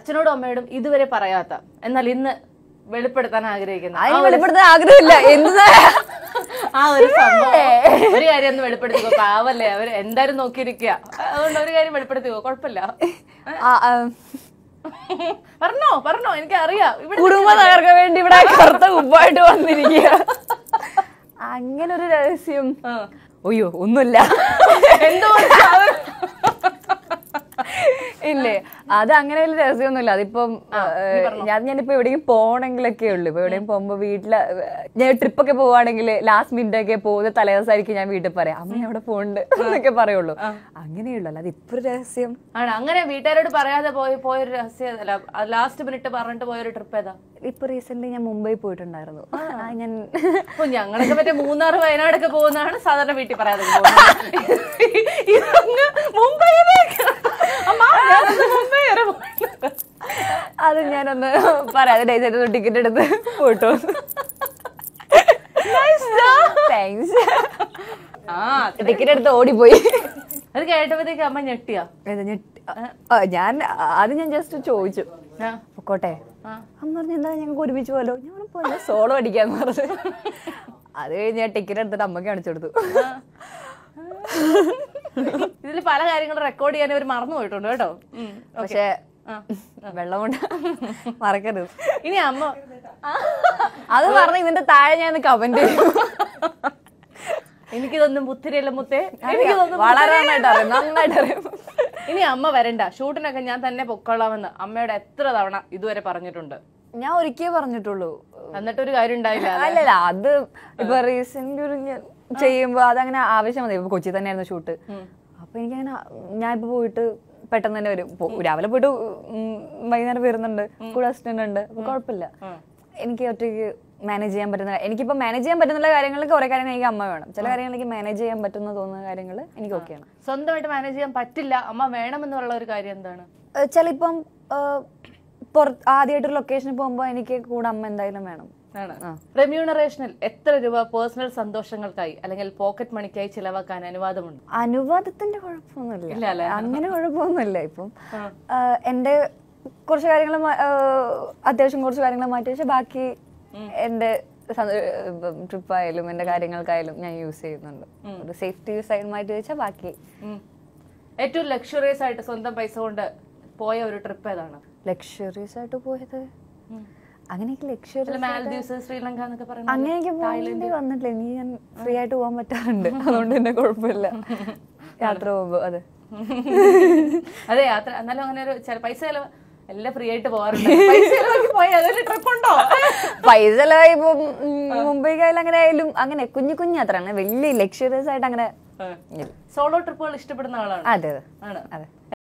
അച്ഛനോടും അമ്മയോടും ഇതുവരെ പറയാത്ത എന്നാൽ ഇന്ന് വെളിപ്പെടുത്താൻ ആഗ്രഹിക്കുന്ന ആ അതിന് ഒരു- വെളിപ്പെടുത്താൻ ആഗ്രഹമില്ല എന്താ ആ ഒരു സംഭവം ഒരു കാര്യം ഒന്ന് വെളിപ്പെടുത്തിക്കോ പാവല്ലേ അവര് എന്തായാലും നോക്കിയിരിക്കുക അതുകൊണ്ട് ഒരു കാര്യം വെളിപ്പെടുത്തിക്കോ കുഴപ്പമില്ല ആ, ആ, പറഞ്ഞോ പറഞ്ഞോ എനിക്ക് അറിയാം ഇവിടെ കുടുംബം തകർക്കാൻ വേണ്ടി ഇവിടെ കറുത്ത ഉപ്പായിട്ട് വന്നിരിക്കുക അങ്ങനെ ഒരു രഹസ്യം ആ. അയ്യോ ഒന്നുമില്ല എന്തോ ഇല്ലേ അത് അങ്ങനെ വലിയ രഹസ്യമൊന്നുമില്ല അതിപ്പം ഞാൻ ഞാനിപ്പോ എവിടെയും പോണെങ്കിലൊക്കെ ഉള്ളു ഇപ്പൊ എവിടെയും പോകുമ്പോ വീട്ടില് ഞാൻ ട്രിപ്പൊക്കെ പോവാണെങ്കിൽ ലാസ്റ്റ് മിനിറ്റ് ഒക്കെ പോകുന്ന തലേദിവസമായിരിക്കും ഞാൻ വീട്ടിൽ പറയാം അമ്മ അവിടെ പോണ്ട് എന്നൊക്കെ പറയുള്ളൂ അങ്ങനെയുള്ളൂ അല്ലാതെ ഇപ്പൊ ഒരു രഹസ്യം ആണ് അങ്ങനെ വീട്ടുകാരോട് പറയാതെ പോയി പോയൊരു രഹസ്യം അല്ല ലാസ്റ്റ് മിനിറ്റ് പറഞ്ഞിട്ട് പോയൊരു ട്രിപ്പ് ഏതാ ഇപ്പൊ റീസെന്റ് ഞാൻ മുംബൈ പോയിട്ടുണ്ടായിരുന്നു ആ, ഞാൻ അപ്പൊ ഞങ്ങളൊക്കെ മറ്റേ മൂന്നാർ വയനാടൊക്കെ പോകുന്നതാണ് സാധാരണ വീട്ടിൽ പറയാതെ പോകുന്നത്. ഇതങ്ങ് മുംബൈയിലേക്ക് അമ്മ ഞാനൊന്ന് മുംബൈ വരെ പോയിട്ടുണ്ട്. അത് ഞാനൊന്ന് പറയാതെ ഡേറ്റ് ടിക്കറ്റ് എടുത്ത് പോയിട്ടോ താങ്ക്സ് ആ ടിക്കറ്റ് എടുത്ത് ഓടിപ്പോയി അത് കേട്ടപ്പോഴത്തേക്ക് അമ്മ ഞെട്ടിയാ ഇത് ഞെട്ടി- ആ, ഞാൻ അത് ഞാൻ ജസ്റ്റ് ചോദിച്ചു ആ, പൊക്കോട്ടെ ആ. അമ്മ പറഞ്ഞു എന്താ ഞങ്ങൾക്ക് ഒരുമിച്ച് പോലോ ഞാൻ പറഞ്ഞു, പോലെ സോളോ അടിക്കാന്ന് പറഞ്ഞു അത് കഴിഞ്ഞ് ഞാൻ ടിക്കറ്റ് എടുത്തിട്ട് അമ്മയ്ക്ക് കാണിച്ചു കൊടുത്തു ഇതിൽ പല കാര്യങ്ങളും റെക്കോർഡ് ചെയ്യാൻ അവർ മറന്നു പോയിട്ടുണ്ട് കേട്ടോ ഉം. പക്ഷെ ആ. വെള്ളം കൊണ്ട് മറക്കരുത് ഇനി അമ്മ അത് പറഞ്ഞ ഇതിന്റെ താഴെ ഞാൻ കമന്റ് ചെയ്യും എനിക്കിതൊന്നും പുത്തിരിയല്ല മുത്തേ എനിക്കിതൊന്നും വളരെ നന്നായിട്ട് അറിയാം നന്നായിട്ട് അറിയാം ഇനി അമ്മ വരണ്ട ഷൂട്ടിനൊക്കെ ഞാൻ തന്നെ പൊക്കോളാമെന്ന് അമ്മയോട് എത്ര തവണ ഇതുവരെ പറഞ്ഞിട്ടുണ്ട് ഞാൻ ഒരിക്കലേ പറഞ്ഞിട്ടുള്ളൂ എന്നിട്ടൊരു കാര്യം ഉണ്ടായില്ല അല്ലല്ല അത് ഇപ്പൊ റീസെന്റ് ഒരു ഞാൻ ചെയ്യുമ്പോ അതങ്ങനെ ആവശ്യം മതി ഇപ്പൊ കൊച്ചി തന്നെയായിരുന്നു ഷൂട്ട് അപ്പൊ എനിക്കങ്ങനെ ഞാനിപ്പോ പോയിട്ട് പെട്ടെന്ന് തന്നെ വരും പോ- രാവിലെ പോയിട്ട് ഉം വൈകുന്നേരം വരുന്നുണ്ട് കൂടെ അസിസ്റ്റന്റ് ഉണ്ട് അപ്പൊ കുഴപ്പമില്ല എനിക്ക് ഒറ്റയ്ക്ക് മാനേജ് ചെയ്യാൻ പറ്റുന്ന എനിക്കിപ്പോ മാനേജ് ചെയ്യാൻ പറ്റുന്ന കാര്യങ്ങളിൽ കുറെ കാര്യങ്ങൾ എനിക്ക് അമ്മ വേണം ചില കാര്യങ്ങൾ എനിക്ക് മാനേജ് ചെയ്യാൻ പറ്റുന്ന തോന്നുന്ന കാര്യങ്ങൾ എനിക്ക് ഓക്കെയാണ് സ്വന്തമായിട്ട് മാനേജ് ചെയ്യാൻ പറ്റില്ല അമ്മ വേണമെന്നുള്ള ഒരു കാര്യം എന്താണ് ചിലപ്പം പുറത്ത് ആദ്യമായിട്ടൊരു ലൊക്കേഷനിൽ പോകുമ്പോൾ എനിക്ക് കൂടെ അമ്മ എന്തായാലും വേണം ആണ് റെമ്യൂണറേഷനിൽ എത്ര രൂപ പേഴ്സണൽ സന്തോഷങ്ങൾക്കായി അല്ലെങ്കിൽ പോക്കറ്റ് മണിക്കായി ചിലവാക്കാൻ അനുവാദമുണ്ട് അനുവാദത്തിന്റെ ഇല്ല കുഴപ്പമൊന്നുമില്ല അല്ലേ? അങ്ങനെ കുഴപ്പമൊന്നുമില്ല ഇപ്പം ആ, എന്റെ കുറച്ച് കാര്യങ്ങൾ അത്യാവശ്യം കുറച്ച് കാര്യങ്ങൾ മാറ്റി വെച്ചാൽ ബാക്കി എന്റെ ട്രിപ്പ് ആയാലും എന്റെ കാര്യങ്ങൾക്കായാലും ഞാൻ യൂസ് ചെയ്യുന്നുണ്ട് ഒരു സേഫ്റ്റി സൈഡ് മാറ്റി വെച്ചാൽ ബാക്കി ഉം. ഏറ്റവും ലക്ഷറിയസ് ആയിട്ട് സ്വന്തം പൈസ കൊണ്ട് പോയ ഒരു ട്രിപ്പ് ഏതാണ് ലക്ഷറീസ് ആയിട്ട് പോയത് അങ്ങനെ എനിക്ക് ലക്ഷറി അല്ല, മാൽദീവ്സ് ശ്രീലങ്ക എന്നൊക്കെ പറയുന്നത് അങ്ങനെ എനിക്ക് പോകേണ്ടി വന്നിട്ടില്ല എനിക്ക് ഞാൻ ഫ്രീ ആയിട്ട് പോകാൻ പറ്റാറുണ്ട് അതുകൊണ്ട് തന്നെ കുഴപ്പമില്ല യാത്ര പോകുമ്പോ അതെ അതെ യാത്ര എന്നാലും അങ്ങനെ ഒരു ചില പൈസ ചെലവ് എല്ലാം ഫ്രീ ആയിട്ട് പോകാറുണ്ട് പൈസ ചെലവാക്കി പോയാൽ അതിൽ ട്രിപ്പ് ഉണ്ടോ പൈസ ചെലവായി ഇപ്പം മുംബൈക്കായാലും അങ്ങനെ ആയാലും അങ്ങനെ കുഞ്ഞു കുഞ്ഞു യാത്ര അങ്ങനെ വലിയ ലക്ഷറിയസ് ആയിട്ട് അങ്ങനെ ഇല്ല. സോളോ ട്രിപ്പുകൾ ഇഷ്ടപ്പെടുന്ന ആളാണ് അതെ അതെ ആണ് അതെ